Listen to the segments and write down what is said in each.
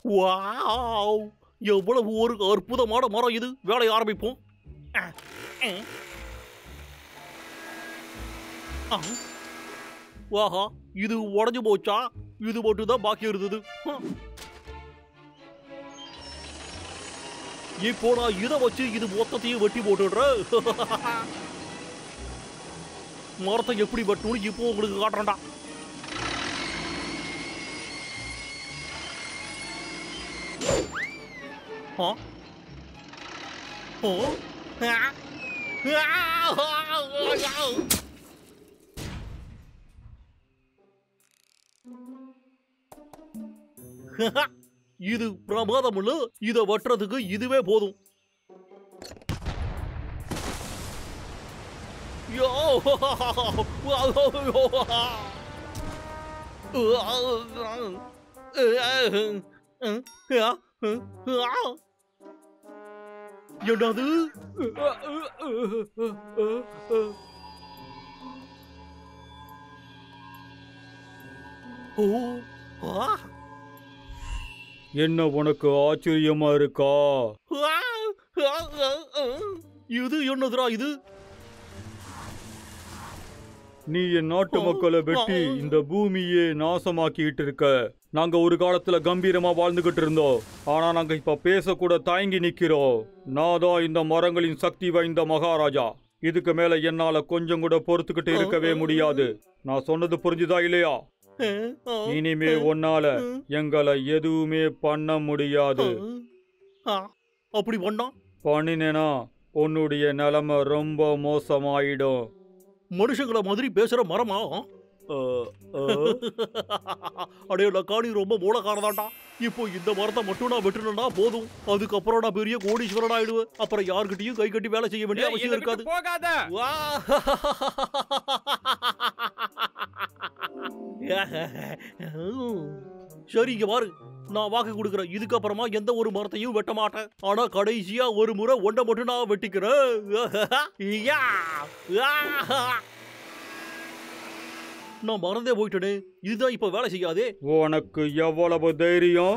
Wow எவ்வளவு ஒரு அற்புதமான மரம் இது வேலையை ஆரம்பிப்போம் ஆ, ஆ. ஆ. வாஹா இது உடஞ்சு போச்சா இது மட்டும் தான் பாக்கி இருந்தது ஹம். இப்போ நான் இதை வச்சு இது மொத்தத்தையும் வெட்டி போட்டுடுறேன் மரத்தை எப்படி வெட்டணும்னு இப்போ உங்களுக்கு காட்டுறேன்டா ஆ ஓ ஆ ஆ இது பிரமாதம் இல்ல இத வெட்டுறதுக்கு இதுவே போதும் யோ! என்னது ஓ ஆ என்ன உனக்கு ஆச்சரியமா இருக்கா இது என்னதுடா இது நீ என் நாட்டு மக்களை வெட்டி இந்த பூமியே நாசமாக்கிட்டு இருக்க நாங்க ஒரு காலத்துல கம்பீரமா வாழ்ந்துகிட்டு இருந்தோம் ஆனா நாங்க இப்ப பேசக்கூட தயங்கி நிக்கிறோம் நான் தான் இந்த மரங்களின் சக்தி வாய்ந்த மகாராஜா இதுக்கு மேல என்னால கொஞ்சம் கூட பொறுத்துக்கிட்டு இருக்கவே முடியாது நான் சொன்னது புரிஞ்சுதா இல்லையா இனிமே உன்னால எங்களை எதுவுமே பண்ண முடியாது ஆ, அப்படி பண்ணா பண்ணினேனா உன்னுடைய நிலைமை ரொம்ப மோசமாயிடும் மனுஷங்கள மாதிரி பேசுற மரமா அடே லக்காடி ரொம்ப மூலக்காரதாண்டா இப்போ இந்த மரத்தை மட்டும் நான் வெட்டுனா போதும் அதுக்கப்புறம் நான் பெரிய கோடீஸ்வரன் ஆயிடுவேன் அப்புறம் யார்கிட்டயும் கை கட்டி வேலை செய்ய வேண்டிய ஏய், அவசியம் என்னை இருக்காது விட்டு போகாத வா சரி இங்க பாரு நான் வாக்கு கொடுக்குறேன் இதுக்கப்புறமா எந்த ஒரு மரத்தையும் வெட்ட மாட்டேன் ஆனா கடைசியா ஒரு முறை ஒன்றை மட்டும் நான் வெட்டிக்கிறேன் யா! யா! நான் மறந்தே போயிட்டேனே இதுதான் இப்ப வேலை செய்யாதே உனக்கு எவ்வளவு தைரியம்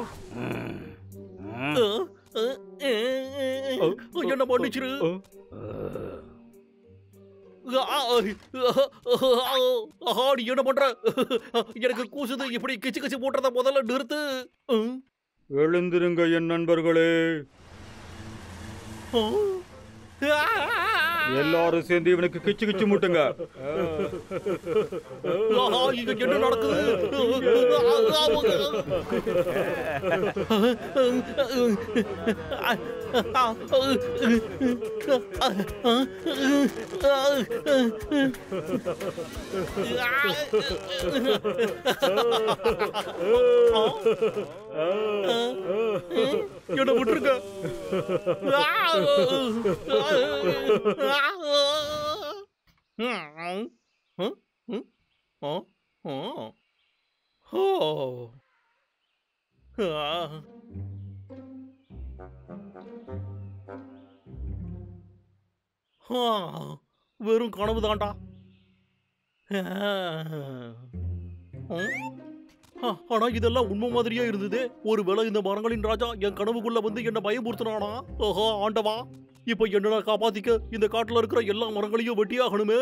என்ன மன்னிச்சிரு ஆஹா, நீ என்ன பண்ற எனக்கு கூசுது இப்படி கிச்சு கிச்சு போட்டுறத முதல்ல நிறுத்து ம். எழுந்திருங்க என் நண்பர்களே ஆ. எல்லாரும் சேர்ந்து இவனுக்கு கிச்சு கிச்சு முட்டுங்க ஆஹா, இங்க என்ன நடக்குது என்ன விட்டுருக்க வெறும் கனவு தாண்டா ஆனா இதெல்லாம் உண்மை மாதிரியே இருந்தது ஒருவேளை இந்த மரங்களின் ராஜா என் கனவுக்குள்ள வந்து என்ன பயமுறுத்தினானா ஓஹோ ஆண்டவா இப்ப என்னடா காப்பாத்திக்க இந்த காட்டுல இருக்கிற எல்லா மரங்களையும் வெட்டியாகணுமே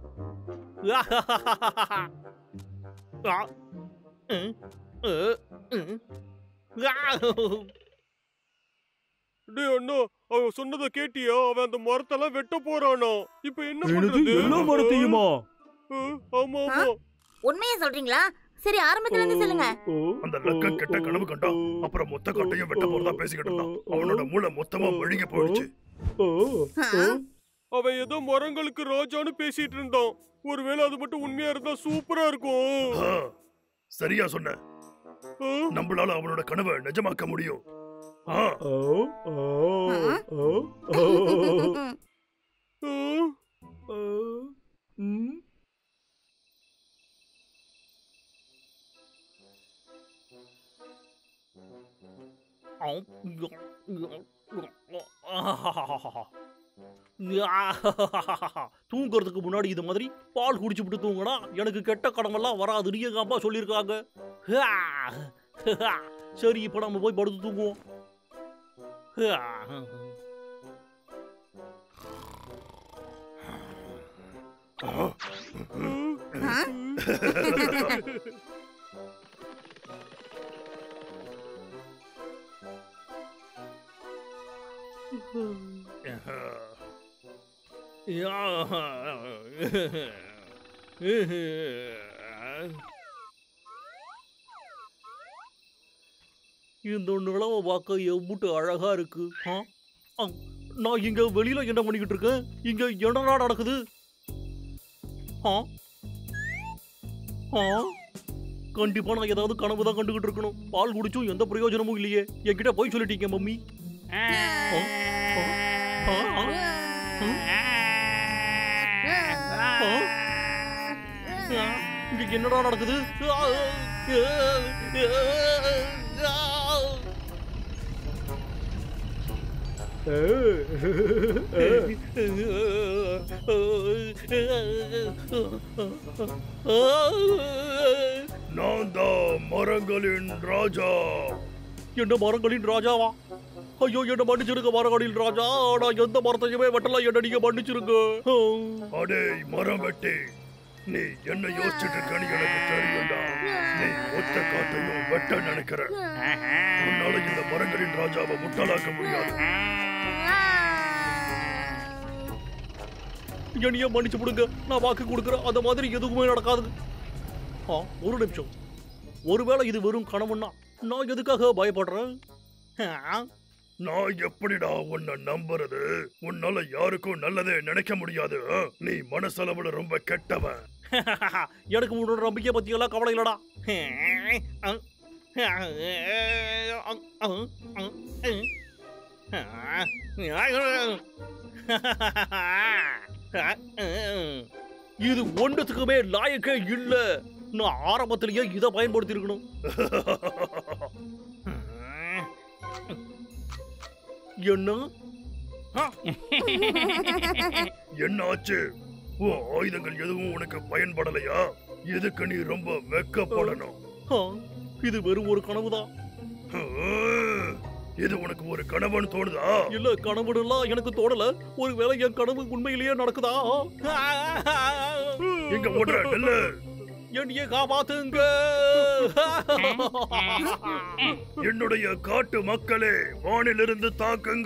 ஆ. ம். அ. ம். ஆ. டேய் அண்ணா அவன் சொன்னதை கேட்டியா அவன் அந்த மரத்தெல்லாம் வெட்ட போறானா இப்ப என்ன எனது பண்றது எல்லா மரத்தையுமா அஹ், ஆமா ஆமா உண்மையை சொல்றீங்களா சரி ஆரம்பத்துல இருந்து சொல்லுங்க அந்த லக்க கெட்ட கனவு கண்டான் அப்புறம் மொத்த காட்டையும் வெட்ட போறதா பேசிக்கிட்டு இருந்தான் அவனோட மூளை மொத்தமா மழுங்கி போயிடுச்சு ஆ? அவன் ஏதோ மரங்களுக்கு ராஜான்னு பேசிட்டு இருந்தான் ஒருவேளை அது மட்டும் உண்மையா இருந்தா சூப்பரா இருக்கும் ஆ, சரியா சொன்ன அஹ், நம்மளால அவனோட கனவை நிஜமாக்க முடியும் ஆ, அஹ், தூங்குறதுக்கு முன்னாடி இது மாதிரி பால் குடிச்சுட்டு தூங்கினா எனக்கு கெட்ட கடமெல்லாம் வராதுன்னு எங்க அம்மா சொல்லியிருக்காங்க சரி இப்ப நம்ம போய் படுத்து தூங்குவோம் ஆ? இந்த நிலவை பார்க்க எவ்வளவு அழகா இருக்கு ஆ? ஆ, நான் இங்க வெளியில என்ன பண்ணிக்கிட்டு இருக்கேன் இங்க என்னடா நடக்குது ஆ? ஆ? கண்டிப்பா நான் ஏதாவது கனவு தான் கண்டுகிட்டு இருக்கணும் பால் குடிச்சும் எந்த பிரயோஜனமும் இல்லையே என்கிட்ட போய் சொல்லிட்டீங்க மம்மி ஆ? ஆ? ஆ? ஆ? ஆ? ஆ? இங்க என்னடா நடக்குது ஆ, ஆ, ஆ, ஆ. நான் தான் மரங்களின் ராஜா என்ன மரங்களின் ராஜாவா ஐயோ என்ன மன்னிச்சிருங்க மரங்களின் ராஜா நான் எந்த மரத்தையுமே வெட்டலாம் என்ன நீங்க மன்னிச்சிருங்க அடே மரம் வெட்டி நீ என்ன யோசிச்சுட்டு இருக்கன்னு எனக்கு தெரியும்டா நீ ஒத்த காத்தையும் வெட்ட நினைக்கிற உன்னால இந்த மரங்களின் ராஜாவை முட்டாளாக்க முடியாது என்னைய மன்னிச்சு விடுங்க நான் வாக்கு கொடுக்குறேன் அந்த மாதிரி எதுவுமே நடக்காது ஆ ஒரு நிமிஷம் ஒருவேளை இது வெறும் கனவுன்னா நான் எதுக்காக பயப்படுறேன் ஆ? நான் எப்படிடா உன்னை நம்புறது உன்னால யாருக்கும் நல்லதே நினைக்க முடியாது ஆ? நீ மனசளவுல ரொம்ப கெட்டவன் எனக்கு உன்னோட நம்பிக்கை பத்தி எல்லாம் கவலை இல்லடா இது ஒன்றத்துக்குமே லாயக்கே இல்ல நான் ஆரம்பத்திலேயே இதை பயன்படுத்தி இருக்கணும் என்ன என்ன ஆச்சு உன் ஆயுதங்கள் எதுவும் உனக்கு பயன்படலையா இதுக்கு நீ ரொம்ப வெக்கப்படணும் ஆ, இது வெறும் ஒரு கனவுதான் ஆ, இது உனக்கு ஒரு கணவன் தோணுதா இல்ல கனவுலாம் எனக்கு தோணல ஒருவேளை என் கனவு உண்மையிலேயே நடக்குதா எங்க ஓடுற நெல்லு என்னைய காப்பாத்துங்க என்னுடைய காட்டு மக்களே வானிலிருந்து தாக்குங்க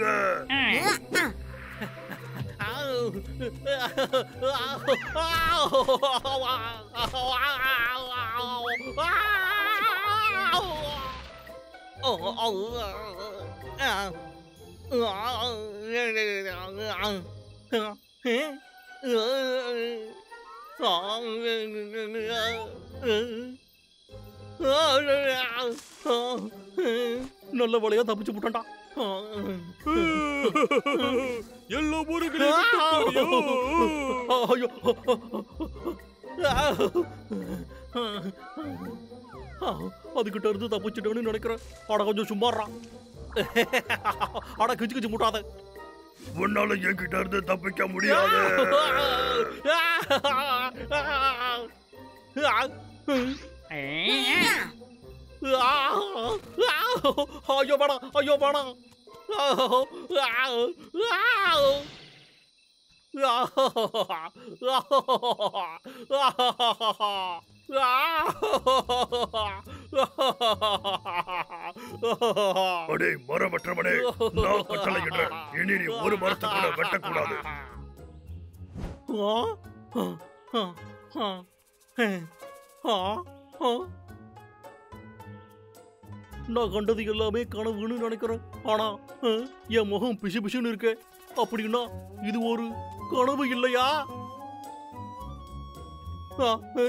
நல்ல வழியா தப்பிச்சு விட்டான்டா எல்லா முருகனையும் விட்டு போறியோ? ஐயோ அதுகிட்ட இருந்து தப்பிச்சிட்டேன்னு நினைக்கிறேன் அட கொஞ்சம் சும்மாடுறான் அட கிச்சு கிச்சு முட்டாத உன்னால என்கிட்ட இருந்து தப்பிக்க முடியாது ஐயோ வேணாம் ஐயோ வேணாம் அடே மரமற்றவனே நான் கட்டளையிடுறேன் இனி நீ ஒரு மரத்தை கூட வெட்டக்கூடாது நான் கண்டது எல்லாமே கனவுன்னு நினைக்கிறேன் ஆனா அஹ், என் முகம் பிசு பிசுன்னு இருக்கு அப்படின்னா இது ஒரு கனவு இல்லையா ஆ, அஹ்.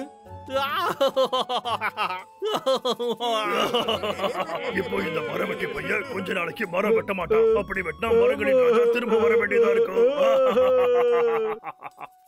இப்போ இந்த மரம் வெட்டி பையன் கொஞ்ச நாளைக்கு மரம் வெட்ட மாட்டான் அப்படி வெட்டினா மரங்களின் ராஜா திரும்ப வர வேண்டியதா இருக்கும்